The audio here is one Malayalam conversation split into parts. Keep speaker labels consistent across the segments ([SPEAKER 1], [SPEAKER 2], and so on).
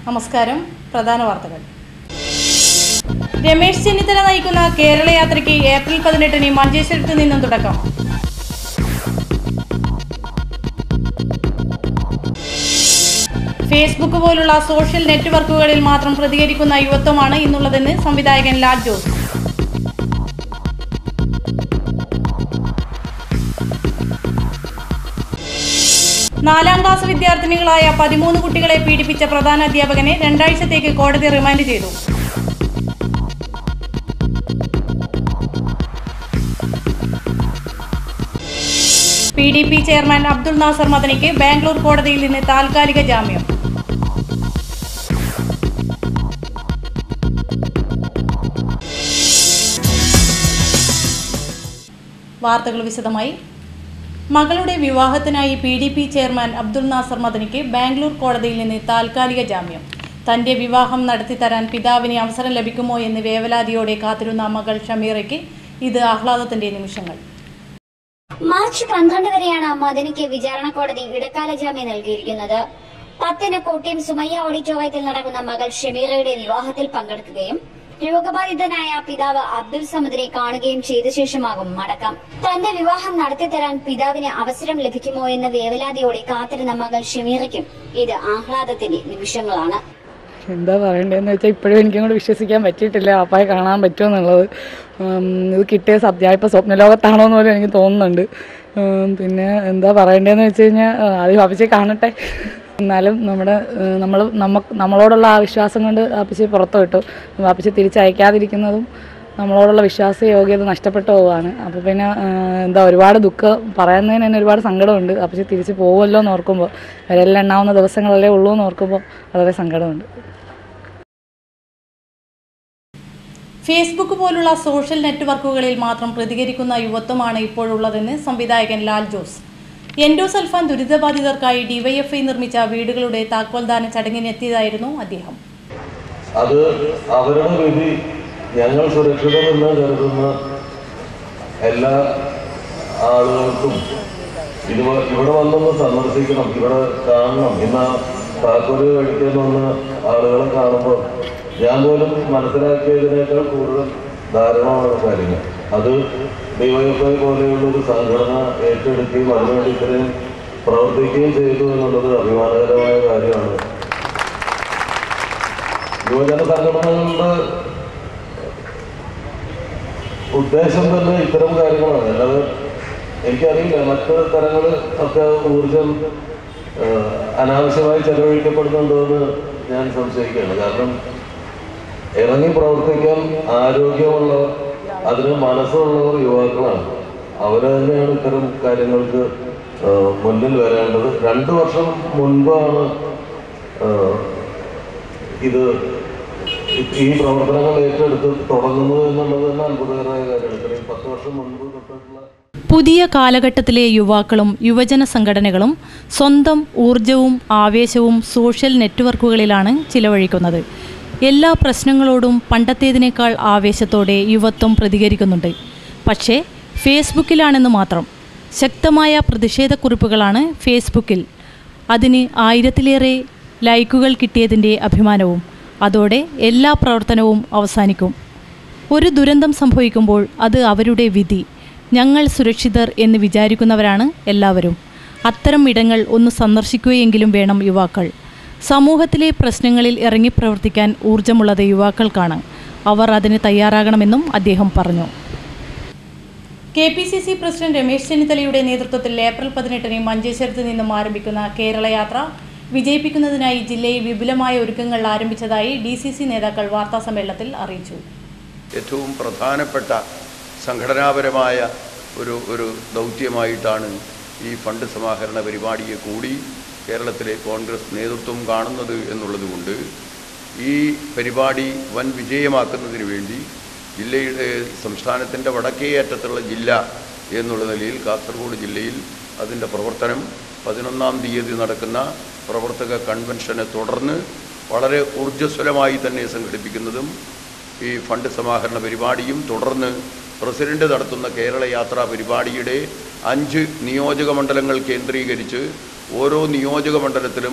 [SPEAKER 1] നമസ്കാരം പ്രധാന വാർത്തകൾ രമേശ് ചെന്നിത്തല നയിക്കുന്ന കേരള യാത്രയ്ക്ക് ഏപ്രിൽ പതിനെട്ടിന് മഞ്ചേശ്വരത്ത് നിന്നും തുടക്കം ഫേസ്ബുക്ക് പോലുള്ള സോഷ്യൽ നെറ്റ്വർക്കുകളിൽ മാത്രം പ്രതികരിക്കുന്ന യുവത്വമാണ് ഇന്നുള്ളതെന്ന് സംവിധായകൻ ലാൽ ജോസ് നാലാം ക്ലാസ് വിദ്യാർത്ഥിനികളായ പതിമൂന്ന് കുട്ടികളെ പീഡിപ്പിച്ച പ്രധാന അധ്യാപകനെ രണ്ടാഴ്ചത്തേക്ക് കോടതി റിമാൻഡ് ചെയ്തു P D P chairman Abdul Nasser മദനിക്ക് ബാംഗ്ലൂർ കോടതിയിൽ നിന്ന് താൽക്കാലിക ജാമ്യം വാർത്തകൾ വിശദമായി മകളുടെ വിവാഹത്തിനായി P D P chairman Abdul Nasser മദനിക്ക് ബാംഗ്ലൂർ കോടതിയിൽ നിന്ന് താൽക്കാലിക ജാമ്യം തന്റെ വിവാഹം നടത്തിത്തരാൻ പിതാവിന് അവസരം ലഭിക്കുമോ എന്ന് വേവലാതിയോടെ കാത്തിരുന്ന മകൾ ഷമീറയ്ക്ക് ഇത് ആഹ്ലാദത്തിന്റെ നിമിഷങ്ങൾ
[SPEAKER 2] മാർച്ച് പന്ത്രണ്ട് വരെയാണ് മദനിക്ക് വിചാരണ കോടതി ഇടക്കാല ജാമ്യം നൽകിയിരിക്കുന്നത് പത്തിന് കോട്ടയം സുമയ്യ ഓഡിറ്റോറിയത്തിൽ നടക്കുന്ന മകൾ ഷമീറയുടെ വിവാഹത്തിൽ പങ്കെടുക്കുകയും രോഗബാധിതനായ പിതാവ് അബ്ദുൽ സമദിനെ കാണുകയും ചെയ്ത ശേഷമാകും മടക്കം തന്റെ വിവാഹം നടത്തിത്തരാൻ പിതാവിന് അവസരം ലഭിക്കുമോ എന്ന വേവലാതിയോടെ കാത്തിരുന്ന മകൾ ഷമീറയ്ക്കും ഇത് ആഹ്ലാദത്തിന്റെ നിമിഷങ്ങളാണ്
[SPEAKER 3] എന്താ പറയണ്ടതെന്ന് വെച്ചാൽ ഇപ്പോഴും എനിക്കങ്ങോട്ട് വിശ്വസിക്കാൻ പറ്റിയിട്ടില്ല അപ്പായെ കാണാൻ പറ്റുമെന്നുള്ളത് ഉം, ഇത് കിട്ടിയ സത്യം ഇപ്പോൾ സ്വപ്നലോകത്താണോ എന്ന് പോലും എനിക്ക് തോന്നുന്നുണ്ട് ഉം, പിന്നെ എന്താ പറയണ്ടതെന്ന് വെച്ച് കഴിഞ്ഞാൽ ആദ്യം വാപ്പച്ചി കാണട്ടെ എന്നാലും നമ്മുടെ നമ്മൾ നമുക്ക് നമ്മളോടുള്ള ആ വിശ്വാസം കൊണ്ട് വാപ്പച്ചി പുറത്തു വിട്ടു വാപ്പച്ചി തിരിച്ചയക്കാതിരിക്കുന്നതും നമ്മളോടുള്ള വിശ്വാസ യോഗ്യത നഷ്ടപ്പെട്ടു പോവുകയാണ് അപ്പോൾ പിന്നെ ആ, എന്താ ഒരുപാട് ദുഃഖം പറയുന്നതിന് തന്നെ ഒരുപാട് സങ്കടമുണ്ട് അപ്പോൾ തിരിച്ച് പോകുമല്ലോ എന്ന് ഓർക്കുമ്പോൾ വരെല്ലാം എണ്ണാവുന്ന ദിവസങ്ങളല്ലേ ഉള്ളൂ എന്ന് ഓർക്കുമ്പോൾ വളരെ സങ്കടമുണ്ട്
[SPEAKER 1] ഫേസ്ബുക്ക് പോലുള്ള സോഷ്യൽ നെറ്റ്വർക്കുകളിൽ മാത്രം പ്രതികരിക്കുന്ന യുവത്വമാണ് ഇപ്പോഴുള്ളതെന്ന് സംവിധായകൻ ലാൽ ജോസ് എൻഡോസൾഫാൻ ദുരിതബാധിതർക്കായി ഡിവൈഎഫ്ഐ നിർമ്മിച്ച വീടുകളുടെ താക്കോൽദാന ചടങ്ങിനെത്തിയതായിരുന്നു അദ്ദേഹം
[SPEAKER 4] അത് അവരുടെ വിധി ഞങ്ങൾ സുരക്ഷിതമെന്ന് കരുതുന്ന എല്ലാ ആളുകൾക്കും ഇത് ഇവിടെ വന്നൊന്ന് സന്ദർശിക്കണം ഇവിടെ കാണണം ഇന്ന് താക്കോല് കഴിക്കുന്ന ആളുകളെ കാണുമ്പോൾ ഞാൻ പോലും മനസ്സിലാക്കിയതിനേക്കാൾ കൂടുതൽ ധാരണമാണ് കാര്യങ്ങൾ അത് ഡിവൈഎഫ്ഐ പോലെയുള്ള ഒരു സംഘടന ഏറ്റെടുക്കുകയും അതിനുവേണ്ടി ഇത്രയും പ്രവർത്തിക്കുകയും ചെയ്തു എന്നുള്ളത് അഭിമാനകരമായ കാര്യമാണ് യുവജന സംഘടനകളുടെ ഉദ്ദേശം തന്നെ ഇത്തരം കാര്യങ്ങളാണ് അല്ലാതെ എനിക്കറിയില്ല മറ്റ് തരങ്ങൾ ഒക്കെ ഊർജം ആ, അനാവശ്യമായി ചെലവഴിക്കപ്പെടുന്നുണ്ടോ എന്ന് ഞാൻ സംശയിക്കുകയാണ് കാരണം ഇറങ്ങി പ്രവർത്തിക്കാൻ ആരോഗ്യമുള്ളവർ അതിന് മനസ്സുള്ളവർ യുവാക്കളാണ് അവർ തന്നെയാണ് ഇത്തരം കാര്യങ്ങൾക്ക് ആ, മുന്നിൽ വരേണ്ടത് രണ്ടു വർഷം മുൻപാണ് ആ, ഇത് ഈ പ്രവർത്തനങ്ങൾ ഏറ്റെടുത്ത് തുടങ്ങുന്നത് എന്നുള്ളത് തന്നെ അത്ഭുതകരമായ കാര്യമാണ് ഇത്രയും പത്ത് വർഷം മുൻപ് തൊട്ടുള്ള
[SPEAKER 1] പുതിയ കാലഘട്ടത്തിലെ യുവാക്കളും യുവജന സംഘടനകളും സ്വന്തം ഊർജവും ആവേശവും സോഷ്യൽ നെറ്റ്വർക്കുകളിലാണ് ചിലവഴിക്കുന്നത് എല്ലാ പ്രശ്നങ്ങളോടും പണ്ടത്തേതിനേക്കാൾ ആവേശത്തോടെ യുവത്വം പ്രതികരിക്കുന്നുണ്ട് പക്ഷേ ഫേസ്ബുക്കിലാണെന്ന് മാത്രം ശക്തമായ പ്രതിഷേധക്കുറിപ്പുകളാണ് ഫേസ്ബുക്കിൽ അതിന് ആയിരത്തിലേറെ ലൈക്കുകൾ കിട്ടിയതിൻ്റെ അഭിമാനവും അതോടെ എല്ലാ പ്രവർത്തനവും അവസാനിക്കും ഒരു ദുരന്തം സംഭവിക്കുമ്പോൾ അത് അവരുടെ വിധി ഞങ്ങൾ സുരക്ഷിതർ എന്ന് വിചാരിക്കുന്നവരാണ് എല്ലാവരും അത്തരം ഇടങ്ങൾ ഒന്ന് സന്ദർശിക്കുകയെങ്കിലും വേണം യുവാക്കൾ സമൂഹത്തിലെ പ്രശ്നങ്ങളിൽ ഇറങ്ങി പ്രവർത്തിക്കാൻ ഊർജമുള്ളത് യുവാക്കൾക്കാണ് അവർ അതിന് തയ്യാറാകണമെന്നും അദ്ദേഹം പറഞ്ഞു K P C C president Ramesh ചെന്നിത്തലയുടെ നേതൃത്വത്തിൽ ഏപ്രിൽ പതിനെട്ടിന് മഞ്ചേശ്വരത്ത് നിന്നും ആരംഭിക്കുന്ന കേരള യാത്ര വിജയിപ്പിക്കുന്നതിനായി ജില്ലയിൽ വിപുലമായ ഒരുക്കങ്ങൾ ആരംഭിച്ചതായി ഡി സി സി നേതാക്കൾ വാർത്താസമ്മേളനത്തിൽ അറിയിച്ചു
[SPEAKER 5] ഏറ്റവും പ്രധാനപ്പെട്ട സംഘടനാപരമായ ഒരു ഒരു ദൗത്യമായിട്ടാണ് ഈ ഫണ്ട് സമാഹരണ പരിപാടിയെ കൂടി കേരളത്തിലെ കോൺഗ്രസ് നേതൃത്വം കാണുന്നത് എന്നുള്ളതുകൊണ്ട് ഈ പരിപാടി വൻ വിജയമാക്കുന്നതിന് വേണ്ടി ജില്ലയുടെ സംസ്ഥാനത്തിൻ്റെ വടക്കേ അറ്റത്തുള്ള ജില്ല എന്നുള്ള നിലയിൽ കാസർഗോഡ് ജില്ലയിൽ അതിൻ്റെ പ്രവർത്തനം പതിനൊന്നാം തീയതി നടക്കുന്ന പ്രവർത്തക കൺവെൻഷനെ തുടർന്ന് വളരെ ഊർജ്ജസ്വലമായി തന്നെ സംഘടിപ്പിക്കുന്നതും ഈ ഫണ്ട് സമാഹരണ പരിപാടിയും തുടർന്ന് പ്രസിഡന്റ് നടത്തുന്ന കേരള യാത്രാ പരിപാടിയുടെ അഞ്ച് നിയോജക മണ്ഡലങ്ങൾ കേന്ദ്രീകരിച്ച് ഓരോ നിയോജക മണ്ഡലത്തിലും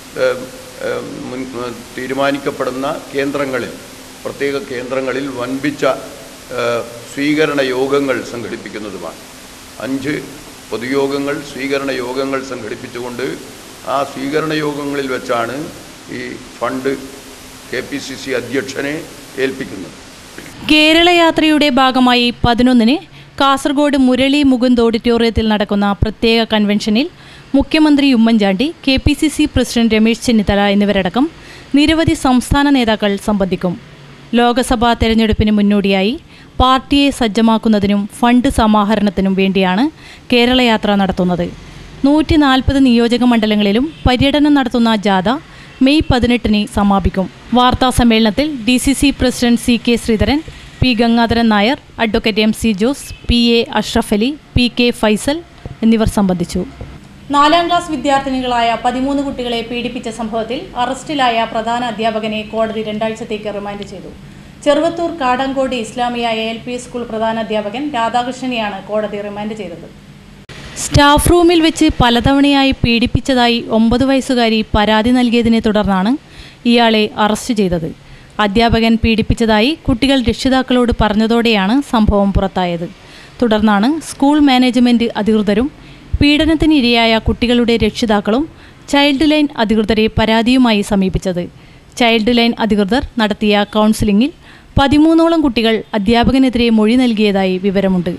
[SPEAKER 5] ഏം, ഏം, മുൻ ഏം, തീരുമാനിക്കപ്പെടുന്ന കേന്ദ്രങ്ങളിൽ പ്രത്യേക കേന്ദ്രങ്ങളിൽ വൻപിച്ച ഏ, സ്വീകരണ യോഗങ്ങൾ സംഘടിപ്പിക്കുന്നതുമാണ് അഞ്ച് പൊതുയോഗങ്ങൾ സ്വീകരണ യോഗങ്ങൾ സംഘടിപ്പിച്ചുകൊണ്ട് ആ സ്വീകരണ യോഗങ്ങളിൽ വെച്ചാണ് ഈ fund K P C C അധ്യക്ഷനെ ഏൽപ്പിക്കുന്നത്
[SPEAKER 1] കേരളയാത്രയുടെ ഭാഗമായി പതിനൊന്നിന് കാസർഗോഡ് മുരളി മുകുന്ദ് ഓഡിറ്റോറിയത്തിൽ നടക്കുന്ന പ്രത്യേക കൺവെൻഷനിൽ മുഖ്യമന്ത്രി Oommen Chandy K P C C president Ramesh Chennithala എന്നിവരടക്കം നിരവധി സംസ്ഥാന നേതാക്കൾ സംബന്ധിക്കും ലോക്സഭാ തെരഞ്ഞെടുപ്പിന് മുന്നോടിയായി പാർട്ടിയെ സജ്ജമാക്കുന്നതിനും ഫണ്ട് സമാഹരണത്തിനും വേണ്ടിയാണ് കേരളയാത്ര നടത്തുന്നത് നൂറ്റി നാൽപ്പത് നിയോജക മണ്ഡലങ്ങളിലും പര്യടനം നടത്തുന്ന ജാഥ മെയ് പതിനെട്ടിന് സമാപിക്കും വാർത്താ സമ്മേളനത്തിൽ D C C president C K Sreedharan P Gangadharan Nair advocate M C Jose P A Ashraf Ali P K Faisal എന്നിവർ സംബന്ധിച്ചു നാലാം ക്ലാസ് വിദ്യാർത്ഥിനികളായ പതിമൂന്ന് കുട്ടികളെ പീഡിപ്പിച്ച സംഭവത്തിൽ അറസ്റ്റിലായ പ്രധാന അധ്യാപകനെ കോടതി രണ്ടാഴ്ചത്തേക്ക് റിമാൻഡ് ചെയ്തു Cheruvathur Kadankode Islamia A L P school പ്രധാന അധ്യാപകൻ രാധാകൃഷ്ണനെയാണ് കോടതി റിമാൻഡ് ചെയ്തത് സ്റ്റാഫ് റൂമിൽ വെച്ച് പലതവണയായി പീഡിപ്പിച്ചതായി ഒമ്പത് വയസ്സുകാരി പരാതി നൽകിയതിനെ തുടർന്നാണ് ഇയാളെ അറസ്റ്റ് ചെയ്തത് അധ്യാപകൻ പീഡിപ്പിച്ചതായി കുട്ടികൾ രക്ഷിതാക്കളോട് പറഞ്ഞതോടെയാണ് സംഭവം പുറത്തായത് തുടർന്നാണ് സ്കൂൾ മാനേജ്മെൻറ്റ് അധികൃതരും പീഡനത്തിന് ഇരയായ കുട്ടികളുടെ രക്ഷിതാക്കളും ചൈൽഡ് ലൈൻ അധികൃതരെ പരാതിയുമായി സമീപിച്ചത് ചൈൽഡ് ലൈൻ അധികൃതർ നടത്തിയ കൗൺസിലിംഗിൽ പതിമൂന്നോളം കുട്ടികൾ അധ്യാപകനെതിരെ മൊഴി നൽകിയതായി വിവരമുണ്ട്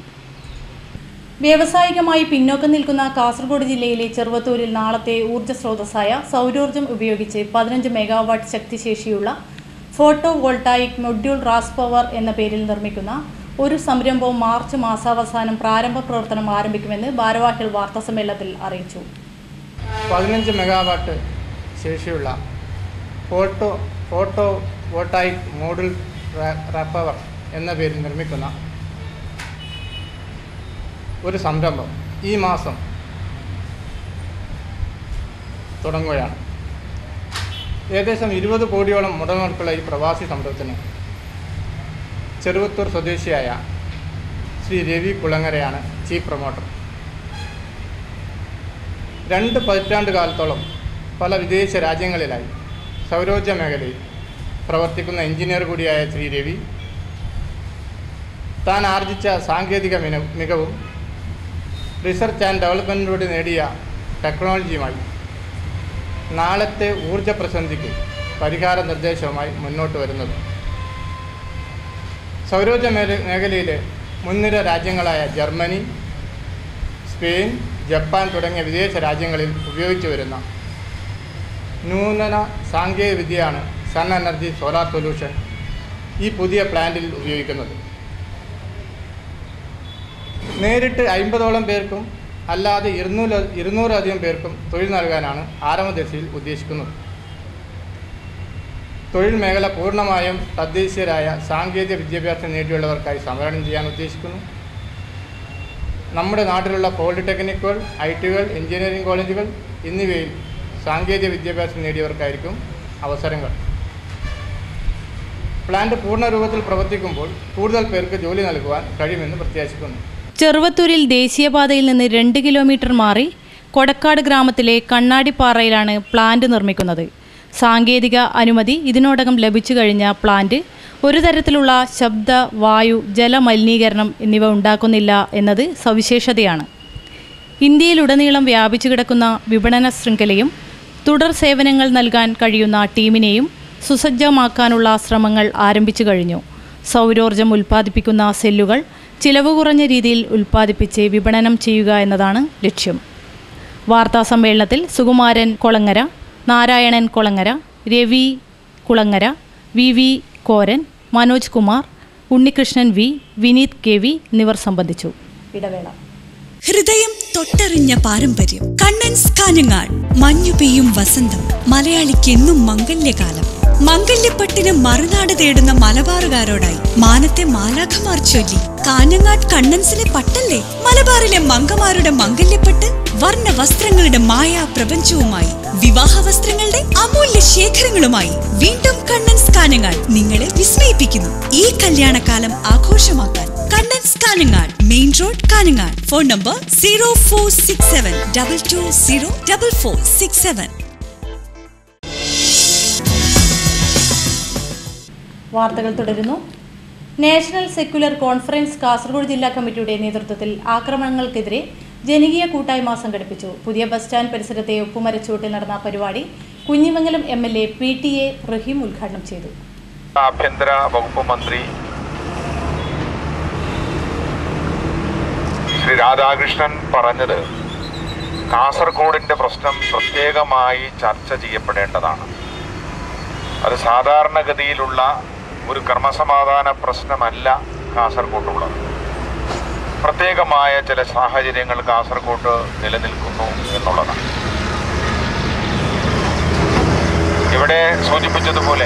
[SPEAKER 1] വ്യാവസായികമായി പിന്നോക്കം നിൽക്കുന്ന കാസർഗോഡ് ജില്ലയിലെ ചെറുവത്തൂരിൽ നാളത്തെ ഊർജ്ജ സ്രോതസ്സായ സൗരോർജ്ജം ഉപയോഗിച്ച് പതിനഞ്ച് മെഗാവാട്ട് ശക്തിശേഷിയുള്ള photovoltaic module Raz power എന്ന പേരിൽ നിർമ്മിക്കുന്ന ഒരു സംരംഭം മാർച്ച് മാസാവസാനം പ്രാരംഭ പ്രവർത്തനം ആരംഭിക്കുമെന്ന് ഭാരവാഹികൾ വാർത്താസമ്മേളനത്തിൽ അറിയിച്ചു
[SPEAKER 6] പതിനഞ്ച് മെഗാവാട്ട് ശേഷിയുള്ള ഫോട്ടോ ഫോട്ടോ വോട്ടായിക് മോഡുൽ റപ്പവർ എന്ന പേരിൽ നിർമ്മിക്കുന്ന ഒരു സംരംഭം ഈ മാസം തുടങ്ങുകയാണ് ഏകദേശം ഇരുപത് കോടിയോളം മുടങ്ങുള്ള ഈ പ്രവാസി സംരംഭത്തിന് ചെറുവത്തൂർ സ്വദേശിയായ ശ്രീ രവി കുളങ്ങരയാണ് ചീഫ് പ്രൊമോട്ടർ രണ്ട് പതിറ്റാണ്ട് കാലത്തോളം പല വിദേശ രാജ്യങ്ങളിലായി സൗരോർജ്ജ മേഖലയിൽ പ്രവർത്തിക്കുന്ന എഞ്ചിനീയർ കൂടിയായ ശ്രീ രവി താൻ ആർജിച്ച സാങ്കേതിക മിന- മികവും റിസർച്ച് ആൻഡ് ഡെവലപ്മെൻറ്റിലൂടെ നേടിയ ടെക്നോളജിയുമായി നാളത്തെ ഊർജ പ്രതിസന്ധിക്ക് പരിഹാര നിർദ്ദേശവുമായി മുന്നോട്ട് വരുന്നത് സൗരോർജ്ജ മേഖ മേഖലയിലെ മുൻനിര രാജ്യങ്ങളായ ജർമ്മനി സ്പെയിൻ ജപ്പാൻ തുടങ്ങിയ വിദേശ രാജ്യങ്ങളിൽ ഉപയോഗിച്ചു വരുന്ന നൂതന സാങ്കേതിക വിദ്യയാണ് സൺ എനർജി സോലാർ സൊല്യൂഷൻ ഈ പുതിയ പ്ലാന്റിൽ ഉപയോഗിക്കുന്നത് നേരിട്ട് അമ്പതോളം പേർക്കും അല്ലാതെ ഇരുന്നൂറ് ഇരുന്നൂറധികം പേർക്കും തൊഴിൽ നൽകാനാണ് ആരംഭദശയിൽ ഉദ്ദേശിക്കുന്നത് തൊഴിൽ മേഖല പൂർണ്ണമായും തദ്ദേശീയരായ സാങ്കേതിക വിദ്യാഭ്യാസം നേടിയുള്ളവർക്കായി സംവരണം ചെയ്യാൻ ഉദ്ദേശിക്കുന്നു നമ്മുടെ നാട്ടിലുള്ള പോളിടെക്നിക്കുകൾ ഐ ടികൾ എഞ്ചിനീയറിംഗ് കോളേജുകൾ എന്നിവയിൽ സാങ്കേതിക വിദ്യാഭ്യാസം നേടിയവർക്കായിരിക്കും അവസരങ്ങൾ പ്ലാന്റ് പൂർണ്ണ രൂപത്തിൽ പ്രവർത്തിക്കുമ്പോൾ കൂടുതൽ പേർക്ക് ജോലി നൽകുവാൻ കഴിയുമെന്ന് പ്രത്യാശിക്കുന്നു
[SPEAKER 1] ചെറുവത്തൂരിൽ ദേശീയപാതയിൽ നിന്ന് രണ്ട് കിലോമീറ്റർ മാറി കൊടക്കാട് ഗ്രാമത്തിലെ കണ്ണാടിപ്പാറയിലാണ് പ്ലാന്റ് നിർമ്മിക്കുന്നത് സാങ്കേതിക അനുമതി ഇതിനോടകം ലഭിച്ചു കഴിഞ്ഞ പ്ലാന്റ് ഒരു തരത്തിലുള്ള ശബ്ദ വായു ജലമലിനീകരണം എന്നിവ ഉണ്ടാക്കുന്നില്ല എന്നത് സവിശേഷതയാണ് ഇന്ത്യയിലുടനീളം വ്യാപിച്ചു കിടക്കുന്ന വിപണന ശൃംഖലയും തുടർ സേവനങ്ങൾ നൽകാൻ കഴിയുന്ന ടീമിനെയും സുസജ്ജമാക്കാനുള്ള ശ്രമങ്ങൾ ആരംഭിച്ചു കഴിഞ്ഞു സൗരോർജം ഉൽപ്പാദിപ്പിക്കുന്ന സെല്ലുകൾ ചിലവ് കുറഞ്ഞ രീതിയിൽ ഉൽപ്പാദിപ്പിച്ച് വിപണനം ചെയ്യുക എന്നതാണ് ലക്ഷ്യം വാർത്താ സമ്മേളനത്തിൽ Sukumaran Kolangara Narayanan Kolangara Ravi Kulangara V V Koran Manoj Kumar Unnikrishnan V Vineeth K V എന്നിവർ സംബന്ധിച്ചു ഇടവേള
[SPEAKER 7] ഹൃദയം തൊട്ടറിഞ്ഞ പാരമ്പര്യം കണ്ണൻസ് കാഞ്ഞങ്ങാട് മഞ്ഞു പെയ്യും വസന്തം മലയാളിക്ക് എന്നും മംഗല്യകാലം മംഗല്യപ്പട്ടിന് മറുനാട് തേടുന്ന മലബാറുകാരോടായി മാനത്തെ മാലാഖമാർ ചൊല്ലി കാഞ്ഞങ്ങാട് കണ്ണൻസിലെ പട്ടല്ലേ മലബാറിലെ മങ്കമാരുടെ മംഗല്യപ്പട്ട് വർണ്ണ വസ്ത്രങ്ങളുടെ മായാ പ്രപഞ്ചവുമായി വിവാഹ വസ്ത്രങ്ങളുടെ അമൂല്യ ശേഖരങ്ങളുമായി വീണ്ടും കണ്ണൻസ് കാഞ്ഞങ്ങാട് നിങ്ങളെ വിസ്മയിപ്പിക്കുന്നു ഈ കല്യാണകാലം ആഘോഷമാക്കാൻ Kannan's Kanhangad main road Kanhangad phone number zero four six seven double two zero double four six seven
[SPEAKER 1] വാർത്തകൾ തുടരുന്നു നാഷണൽ സെക്യുലർ കോൺഫറൻസ് കാസർഗോഡ് ജില്ലാ കമ്മിറ്റിയുടെ നേതൃത്വത്തിൽ ആക്രമണങ്ങൾക്കെതിരെ ജനകീയ കൂട്ടായ്മ സംഘടിപ്പിച്ചു പുതിയ ബസ് സ്റ്റാൻഡ് പരിസരത്തെ ഉപ്പുമരച്ചൂട്ടിൽ നടന്ന പരിപാടി Kunhimangalam M L A P T A Rahim ഉദ്ഘാടനം ചെയ്തു
[SPEAKER 8] ആഭ്യന്തര വകുപ്പ് മന്ത്രി ശ്രീ രാധാകൃഷ്ണൻ പറഞ്ഞത് കാസർഗോഡിന്റെ പ്രശ്നം പ്രത്യേകമായി ചർച്ച ചെയ്യപ്പെടേണ്ടതാണ് അത് സാധാരണഗതിയിലുള്ള ഒരു ക്രമസമാധാന പ്രശ്നമല്ല കാസർഗോട്ടുള്ളത് പ്രത്യേകമായ ചില സാഹചര്യങ്ങൾ കാസർഗോഡ് നിലനിൽക്കുന്നു എന്നുള്ളതാണ് ഇവിടെ സൂചിപ്പിച്ചതുപോലെ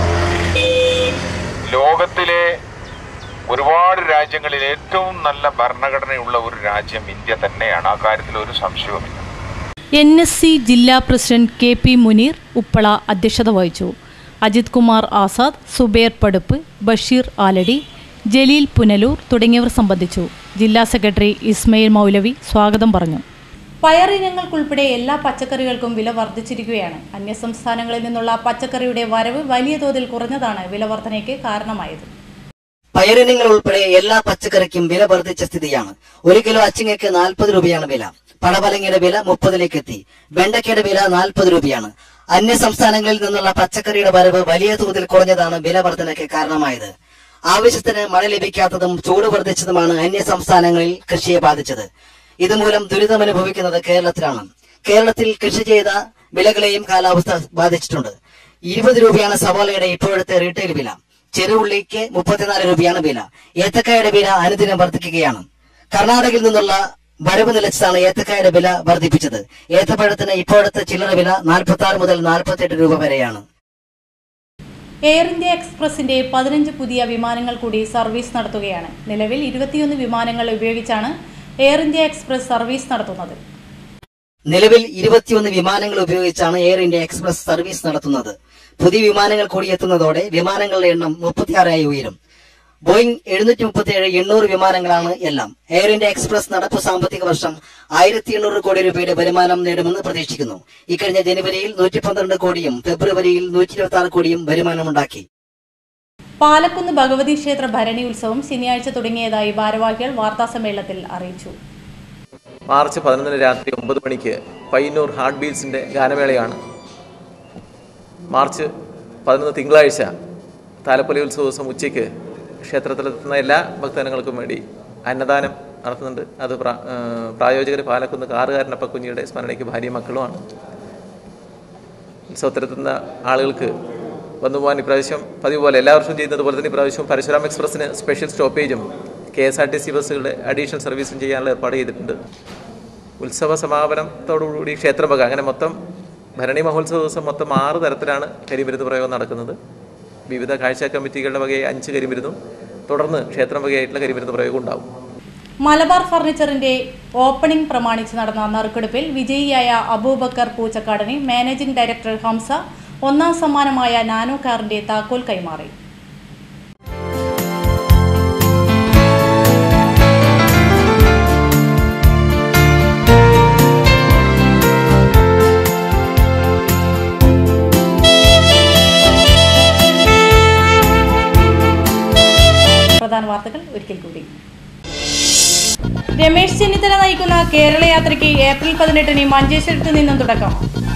[SPEAKER 8] ലോകത്തിലെ ഒരുപാട് രാജ്യങ്ങളിൽ ഏറ്റവും നല്ല ഭരണഘടനയുള്ള ഒരു രാജ്യം ഇന്ത്യ തന്നെയാണ് ആ കാര്യത്തിൽ ഒരു സംശയവുമില്ല
[SPEAKER 1] എൻ എസ് സി ജില്ലാ president K P Muneer Uppala അധ്യക്ഷത വഹിച്ചു അജിത് കുമാർ ആസാദ് സുബേർ പടുപ്പ് ബഷീർ ആലടി ജലീൽ പുനലൂർ തുടങ്ങിയവർ സംബന്ധിച്ചു ജില്ലാ സെക്രട്ടറി ഇസ്മയിൽ മൗലവി സ്വാഗതം പറഞ്ഞു പയറിനങ്ങൾക്കുൾപ്പെടെ എല്ലാ പച്ചക്കറികൾക്കും വില വർദ്ധിച്ചിരിക്കുകയാണ് അന്യസംസ്ഥാനങ്ങളിൽ നിന്നുള്ള പച്ചക്കറിയുടെ വരവ് വലിയ തോതിൽ കുറഞ്ഞതാണ് വില വർധനയ്ക്ക് കാരണമായത്
[SPEAKER 9] പയറിനങ്ങൾ ഉൾപ്പെടെ എല്ലാ പച്ചക്കറിക്കും വില വർദ്ധിച്ച സ്ഥിതിയാണ് ഒരു കിലോ അച്ചിങ്ങയ്ക്ക് നാൽപ്പത് രൂപയാണ് വില പടവലങ്ങയുടെ വില മുപ്പതിലേക്ക് എത്തി വെണ്ടയ്ക്കയുടെ വില നാൽപ്പത് രൂപയാണ് അന്യ സംസ്ഥാനങ്ങളിൽ നിന്നുള്ള പച്ചക്കറിയുടെ വരവ് വലിയ തോതിൽ കുറഞ്ഞതാണ് വില വർധനയ്ക്ക് കാരണമായത് ആവശ്യത്തിന് മഴ ലഭിക്കാത്തതും ചൂട് വർദ്ധിച്ചതുമാണ് അന്യ സംസ്ഥാനങ്ങളിൽ കൃഷിയെ ബാധിച്ചത് ഇതുമൂലം ദുരിതമനുഭവിക്കുന്നത് കേരളത്തിലാണ് കേരളത്തിൽ കൃഷി ചെയ്ത വിലകളെയും കാലാവസ്ഥ ബാധിച്ചിട്ടുണ്ട് ഇരുപത് രൂപയാണ് സവാളയുടെ ഇപ്പോഴത്തെ റീറ്റെയിൽ വില ചെറുഉള്ളിക്ക് മുപ്പത്തിനാല് രൂപയാണ് വില ഏത്തക്കായുടെ വില അനുദിനം വർദ്ധിക്കുകയാണ് കർണാടകയിൽ നിന്നുള്ള വരവ് നിലച്ചതാണ് ഏത്തക്കായുടെ വില വർദ്ധിപ്പിച്ചത് ഏത്തപ്പഴത്തിന് ഇപ്പോഴത്തെ ചില്ലറ വില നാൽപ്പത്തി ആറ് മുതൽ നാൽപ്പത്തി രൂപ വരെയാണ്
[SPEAKER 1] എയർ ഇന്ത്യ എക്സ്പ്രസിന്റെ പതിനഞ്ച് പുതിയ വിമാനങ്ങൾ കൂടി സർവീസ് നടത്തുകയാണ് നിലവിൽ ഇരുപത്തിയൊന്ന് വിമാനങ്ങൾ ഉപയോഗിച്ചാണ് എയർ ഇന്ത്യ എക്സ്പ്രസ് സർവീസ് നടത്തുന്നത്
[SPEAKER 9] നിലവിൽ ഇരുപത്തിയൊന്ന് വിമാനങ്ങൾ ഉപയോഗിച്ചാണ് എയർ ഇന്ത്യ എക്സ്പ്രസ് സർവീസ് നടത്തുന്നത് പുതിയ വിമാനങ്ങൾ കൂടി എത്തുന്നതോടെ വിമാനങ്ങളുടെ എണ്ണം മുപ്പത്തിയാറായി ഉയരും ബോയിങ് എഴുന്നൂറ്റി മുപ്പത്തിയേഴ് എണ്ണൂറ് വിമാനങ്ങളാണ് എല്ലാം എയർ ഇന്ത്യ എക്സ്പ്രസ് നടപ്പ് സാമ്പത്തിക വർഷം ആയിരത്തി എണ്ണൂറ് കോടി രൂപയുടെ വരുമാനം നേടുമെന്ന് പ്രതീക്ഷിക്കുന്നു ഇക്കഴിഞ്ഞ ജനുവരിയിൽ നൂറ്റി പന്ത്രണ്ട് കോടിയും ഫെബ്രുവരിയിൽ നൂറ്റി ഇരുപത്തി ആറ് കോടിയും വരുമാനമുണ്ടാക്കി
[SPEAKER 1] പാലക്കുന്ന് ഭഗവതി ക്ഷേത്ര ഭരണി ഉത്സവം ശനിയാഴ്ച തുടങ്ങിയതായി ഭാരവാഹികൾ വാർത്താസമ്മേളനത്തിൽ അറിയിച്ചു
[SPEAKER 10] മാർച്ച് പതിനൊന്നിന് രാത്രി ഒമ്പത് മണിക്ക് പയ്യന്നൂർ ഹാർട്ട് ബീറ്റ്സിൻ്റെ ഗാനമേളയാണ് മാർച്ച് പതിനൊന്ന് തിങ്കളാഴ്ച താലപ്പൊലി ഉത്സവ ദിവസം ഉച്ചയ്ക്ക് ക്ഷേത്രത്തിലെത്തുന്ന എല്ലാ ഭക്തജനങ്ങൾക്കും വേണ്ടി അന്നദാനം നടത്തുന്നുണ്ട് അത് പ്രാ പ്രായോജകർ പാലക്കുന്ന് കാറുകാരനപ്പ കുഞ്ഞിയുടെ സ്മരണയ്ക്ക് ഭാര്യയും മക്കളുമാണ് ഉത്സവത്തിലെത്തുന്ന ആളുകൾക്ക് വന്നു പോകാൻ ഇപ്രാവശ്യം പതിവ് പോലെ എല്ലാ വർഷവും ചെയ്യുന്നത് പോലെ തന്നെ ഇപ്രാവശ്യം പരശുരാം എക്സ്പ്രസ്സിന് സ്പെഷ്യൽ സ്റ്റോപ്പേജും K S R T C ബസ്സുകളുടെ അഡീഷണൽ സർവീസും ചെയ്യാനുള്ള ഏർപ്പാട് ചെയ്തിട്ടുണ്ട് ഉത്സവ സമാപനത്തോടുകൂടി ക്ഷേത്രഭക അങ്ങനെ മൊത്തം ഭരണി മഹോത്സവ ദിവസം മൊത്തം ആറ് തരത്തിലാണ് കരിമരുന്ന് പ്രയോഗം നടക്കുന്നത് വിവിധ കാഴ്ച കമ്മിറ്റികളുടെ വകയായി അഞ്ച് കരിമരുന്നും തുടർന്ന് ക്ഷേത്രം വകയായിട്ടുള്ള കരിമരുന്ന് പ്രയോഗം ഉണ്ടാവും
[SPEAKER 1] മലബാർ ഫർണിച്ചറിന്റെ ഓപ്പണിംഗ് പ്രമാണിച്ച് നടന്ന നറുക്കെടുപ്പിൽ വിജയിയായ അബൂബക്കർ പൂച്ചക്കാടിന് മാനേജിംഗ് ഡയറക്ടർ ഹംസ ഒന്നാം സമ്മാനമായ നാനോ കാറിന്റെ താക്കോൽ കൈമാറി പ്രധാന വാർത്തകൾ ഒരിക്കൽ കൂടി രമേശ് ചെന്നിത്തല നയിക്കുന്ന കേരള യാത്രയ്ക്ക് ഏപ്രിൽ പതിനെട്ടിന് മഞ്ചേശ്വരത്ത് നിന്നും തുടക്കം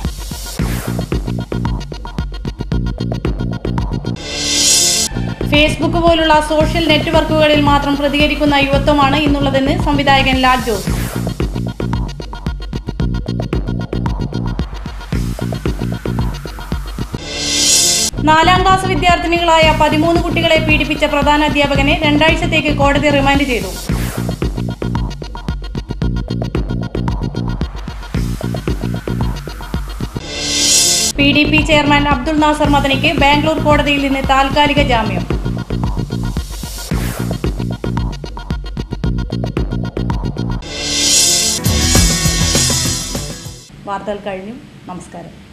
[SPEAKER 1] ഫേസ്ബുക്ക് പോലുള്ള സോഷ്യൽ നെറ്റ്വർക്കുകളിൽ മാത്രം പ്രതികരിക്കുന്ന യുവത്വമാണ് ഇന്നുള്ളതെന്ന് സംവിധായകൻ ലാൽ ജോസ് നാലാം ക്ലാസ് വിദ്യാർത്ഥിനികളായ പതിമൂന്ന് കുട്ടികളെ പീഡിപ്പിച്ച പ്രധാന അധ്യാപകനെ രണ്ടാഴ്ചത്തേക്ക് കോടതി റിമാൻഡ് ചെയ്തു P D P chairman Abdul Nasser മദനിക്ക് ബാംഗ്ലൂർ കോടതിയിൽ നിന്ന് താൽക്കാലിക ജാമ്യം വാർത്തകൾ കഴിഞ്ഞു നമസ്കാരം